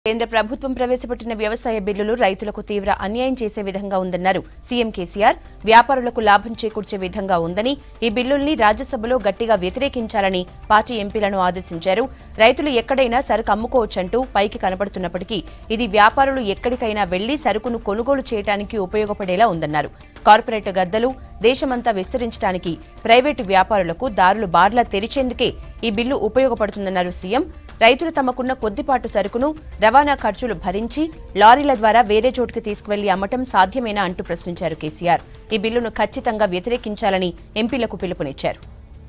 కేంద్ర ప్రభుత్వం ప్రవేశపెట్టిన వ్యవసాయ బిల్లులు రైతులకు తీవ్ర అన్యాయం చేసే విధంగా ఉందన్నారు సీఎం కేసీఆర్ వ్యాపారులకు లాభం చేకూర్చే విధంగా ఉందని ఈ బిల్లుల్ని రాజ్యసభలో గట్టిగా వ్యతిరేకించాలని పార్టీ ఎంపీలను ఆదేశించారు రైతులు ఎక్కడైనా సరుకు అమ్ముకోవచ్చంటూ పైకి కనపడుతున్నప్పటికీ ఇది వ్యాపారులు ఎక్కడికైనా వెళ్లి సరుకును కొనుగోలు చేయడానికి ఉపయోగపడేలా ఉందన్నారు కార్పొరేట్ గద్దలు దేశమంతా విస్తరించడానికి ప్రైవేటు వ్యాపారులకు దారులు బార్లా తెరిచేందుకే ఈ బిల్లు ఉపయోగపడుతుందన్నారు సీఎం రైతులు తమకున్న కొద్దిపాటు సరుకును రవాణా ఖర్చులు భరించి లారీల ద్వారా వేరే చోటుకి తీసుకువెళ్లి అమ్మటం సాధ్యమేనా అంటూ ప్రశ్నించారు కేసీఆర్ ఈ బిల్లును ఖచ్చితంగా వ్యతిరేకించాలని ఎంపీలకు పిలుపునిచ్చారు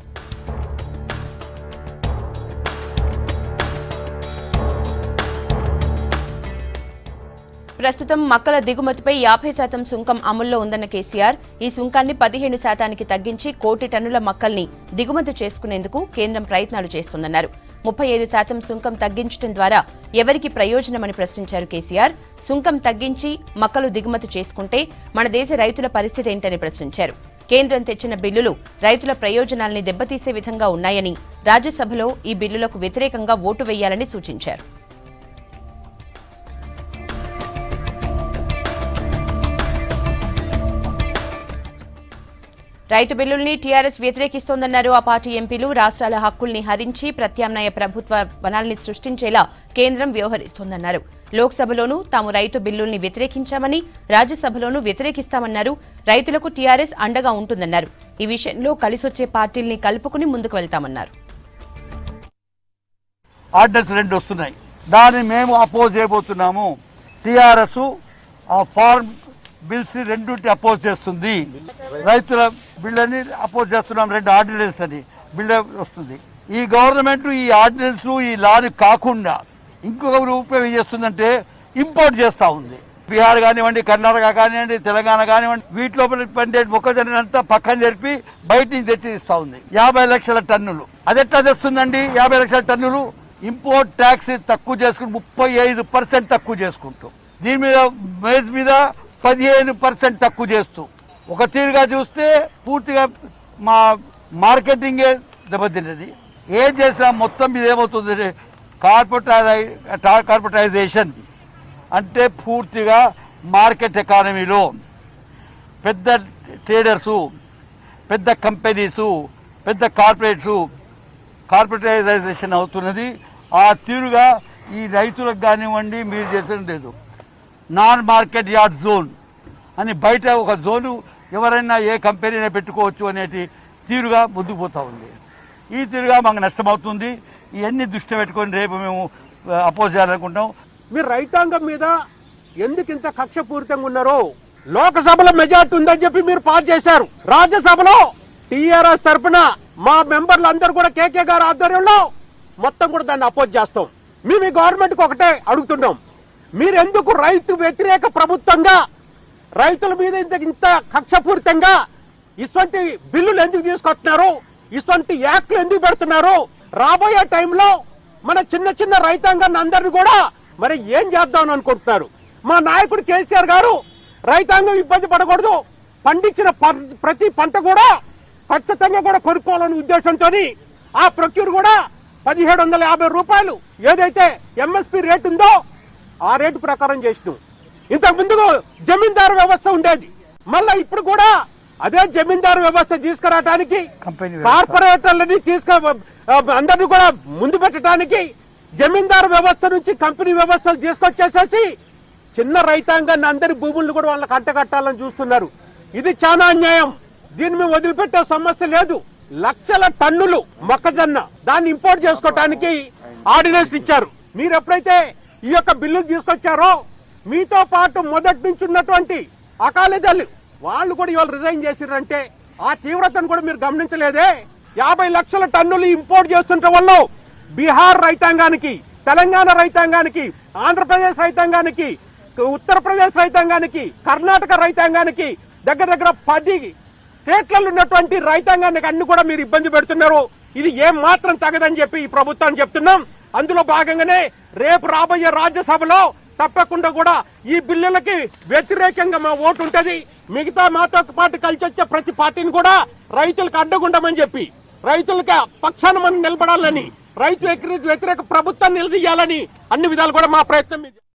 ప్రస్తుతం మక్కల దిగుమతిపై యాభై శాతం సుంకం అమల్లో ఉందన్న కేసీఆర్ ఈ సుంకాన్ని పదిహేను శాతానికి తగ్గించి కోటి టన్నుల మక్కల్ని దిగుమతి చేసుకునేందుకు కేంద్రం ప్రయత్నాలు చేస్తోందన్నారు ముప్పై ఐదు శాతం సుంకం తగ్గించడం ద్వారా ఎవరికి ప్రయోజనమని ప్రశ్నించారు కేసీఆర్ సుంకం తగ్గించి మక్కలు దిగుమతి చేసుకుంటే మన దేశ రైతుల పరిస్థితి ఏంటని ప్రశ్నించారు కేంద్రం తెచ్చిన బిల్లులు రైతుల ప్రయోజనాల్ని దెబ్బతీసే విధంగా ఉన్నాయని రాజ్యసభలో ఈ బిల్లులకు వ్యతిరేకంగా ఓటు వేయాలని సూచించారు రైతు బిల్లుల్ని టీఆర్ఎస్ వ్యతిరేకిస్తోందన్నారు ఆ పార్టీ ఎంపీలు రాష్ట్రాల హక్కుల్ని హరించి ప్రత్యామ్నాయ ప్రభుత్వ వనాల్ని సృష్టించేలా కేంద్రం వ్యవహరిస్తోందన్నారు లోక్సభలోనూ తాము రైతు బిల్లుల్ని వ్యతిరేకించామని రాజ్యసభలోనూ వ్యతిరేకిస్తామన్నారు రైతులకు టీఆర్ఎస్ అండగా ఉంటుందన్నారు ఈ విషయంలో కలిసొచ్చే పార్టీల్ని కలుపుకుని ముందుకు వెళ్తామన్నారు ఆర్డినెన్స్ రెండు వస్తున్నాయి దాన్ని మేము అపోజ్ చేయబోతున్నాము టిఆర్ఎస్ ఆ ఫార్మ్ బిల్స్ రెండుటి అపోజ్ చేస్తుంది రైతుల బిల్ అని అపోజ్ చేస్తున్నాం రెండు ఆర్డినెన్స్ అని బిల్ వస్తుంది ఈ గవర్నమెంట్ ఈ ఆర్డినెన్స్ ఈ లాని కాకుండా ఇంకొక రూపం ఏం చేస్తుందంటే ఇంపోర్ట్ చేస్తా ఉంది బీహార్ కానివ్వండి కర్ణాటక కానివ్వండి తెలంగాణ కానివ్వండి వీటిలో పండే మొక్కజొన్న అంతా పక్కన జరిపి బయట నుంచి తెచ్చి ఇస్తా ఉంది యాభై లక్షల టన్నులు అది ఎట్లా తెస్తుందండి యాభై లక్షల టన్నులు ఇంపోర్ట్ ట్యాక్స్ తక్కువ చేసుకుంటూ ముప్పై ఐదు పర్సెంట్ తక్కువ చేసుకుంటూ దీని మీద మేజ్ మీద పదిహేను పర్సెంట్ తక్కువ చేస్తూ ఒక తీరుగా చూస్తే పూర్తిగా మా మార్కెటింగే దెబ్బతిన్నది ఏం చేసినా మొత్తం మీద ఏమవుతుంది కార్పొరేటై కార్పొరేటైజేషన్ అంటే పూర్తిగా మార్కెట్ ఎకానమీలో పెద్ద ట్రేడర్సు పెద్ద కంపెనీసు పెద్ద కార్పొరేట్సు కార్పొరేటైజేషన్ అవుతున్నది ఆ తీరుగా ఈ రైతులకు కానివ్వండి మీరు చేసేది లేదు నాన్ మార్కెట్ యార్డ్ జోన్ అని బయట ఒక జోను ఎవరైనా ఏ కంపెనీ అయినా పెట్టుకోవచ్చు అనేటి తీరుగా ముందుకు పోతా ఉంది ఈ తీరుగా మాకు నష్టమవుతుంది ఇవన్నీ దృష్టి పెట్టుకొని రేపు మేము అపోజ్ చేయాలనుకుంటాం మీరు రైతాంగం మీద ఎందుకు ఇంత కక్షపూరితంగా ఉన్నారో లోకసభలో మెజార్టీ ఉందని చెప్పి మీరు పాస్ చేశారు రాజ్యసభలో టీఆర్ఎస్ తరఫున మా మెంబర్లు అందరూ కూడా కేకే గారి ఆధ్వర్యంలో మొత్తం కూడా దాన్ని అపోజ్ చేస్తాం మేము ఈ గవర్నమెంట్ కి ఒకటే అడుగుతున్నాం మీరు ఎందుకు రైతు వ్యతిరేక ప్రభుత్వంగా రైతుల మీద ఇంత ఇంత కక్షపూరితంగా ఇటువంటి బిల్లులు ఎందుకు తీసుకొస్తున్నారు ఇటువంటి యాక్ట్లు ఎందుకు పెడుతున్నారు రాబోయే టైంలో మన చిన్న చిన్న రైతాంగాన్ని అందరిని కూడా మరి ఏం చేద్దాం అనుకుంటున్నారు మా నాయకుడు కేసీఆర్ గారు రైతాంగం ఇబ్బంది పడకూడదు పండించిన పర్- ప్రతి పంట కూడా ఖచ్చితంగా కూడా కొనుక్కోవాలనే ఉద్దేశంతో ఆ ప్రొక్యూర్ కూడా పదిహేడు వందల యాభై రూపాయలు ఏదైతే ఎంఎస్పి రేట్ ఉందో ఆ రేటు ప్రకారం చేసినాం ఇంతకు ముందు జమీందారు వ్యవస్థ ఉండేది మళ్ళా ఇప్పుడు కూడా అదే జమీందారు వ్యవస్థ తీసుకురావడానికి కంపెనీ వ్యవస్థ. కార్పొరేటర్లని తీసుకు అందరిని కూడా ముందు పెట్టడానికి జమీందారు వ్యవస్థ నుంచి కంపెనీ వ్యవస్థలు తీసుకొచ్చేసేసి చిన్న రైతాంగాన్ని అందరి భూములను కూడా వాళ్ళకి అంటగట్టాలని చూస్తున్నారు ఇది చాలా అన్యాయం దీన్ని మేము వదిలిపెట్టే సమస్య లేదు లక్షల టన్నులు మొక్కజొన్న దాన్ని ఇంపోర్ట్ చేసుకోవటానికి ఆర్డినెన్స్ ఇచ్చారు మీరు ఎప్పుడైతే ఈ యొక్క బిల్లులు తీసుకొచ్చారో మీతో పాటు మొదటి నుంచి ఉన్నటువంటి అకాలీదళ్ళు వాళ్ళు కూడా ఇవాళ రిజైన్ చేసిరంటే ఆ తీవ్రతను కూడా మీరు గమనించలేదే యాభై లక్షల టన్నులు ఇంపోర్ట్ చేస్తుంటే వల్ల బీహార్ రైతాంగానికి తెలంగాణ రైతాంగానికి ఆంధ్రప్రదేశ్ రైతాంగానికి ఉత్తరప్రదేశ్ రైతాంగానికి కర్ణాటక రైతాంగానికి దగ్గర దగ్గర పది స్టేట్లలో ఉన్నటువంటి రైతాంగానికి అన్ని కూడా మీరు ఇబ్బంది పెడుతున్నారు ఇది ఏం మాత్రం తగదని చెప్పి ఈ ప్రభుత్వాన్ని చెప్తున్నాం అందులో భాగంగానే రేపు రాబోయే రాజ్యసభలో తప్పకుండా కూడా ఈ బిల్లులకి వ్యతిరేకంగా మా ఓటు ఉంటది మిగతా మాతో పాటు కలిసి వచ్చే ప్రతి పార్టీని కూడా రైతులకు అడ్డగుండమని చెప్పి రైతులకి పక్షాన మనం నిలబడాలని రైతు వ్యతిరేక వ్యతిరేక ప్రభుత్వాన్ని నిలదీయాలని అన్ని విధాలు కూడా మా ప్రయత్నం ఇది